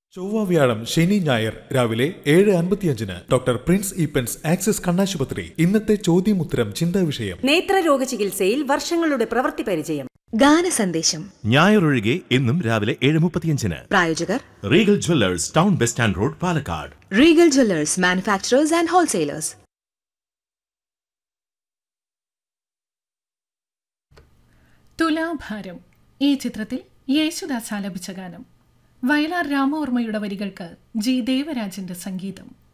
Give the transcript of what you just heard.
ചൊവ്വ വ്യാഴം ശനി ഞായർ രാവിലെ ഏഴ് അൻപത്തിയഞ്ചിന് ഡോക്ടർ പ്രിൻസ് ഈപ്പൻസ് ആക്സിസ് കണ്ണാശുപത്രി ഇന്നത്തെ ചോദ്യമുത്തരം ചിന്താ വിഷയം നേത്രരോഗ ചികിത്സയിൽ വർഷങ്ങളുടെ പ്രവൃത്തി പരിചയം ഗാനസന്ദേശം ഞായറൊഴികെ എന്നും രാവിലെ ഏഴ് മുപ്പത്തിയഞ്ചിന് പ്രായോജകർ Regal jewellers town bus stand road Palakkad Regal jewellers manufacturers and wholesalers തുലാഭാരം ഈ ചിത്രത്തിൽ യേശുദാസ് ആലപിച്ച ഗാനം വയലാർ രാമവർമ്മയുടെ വരികൾക്ക് ജി ദേവരാജന്റെ സംഗീതം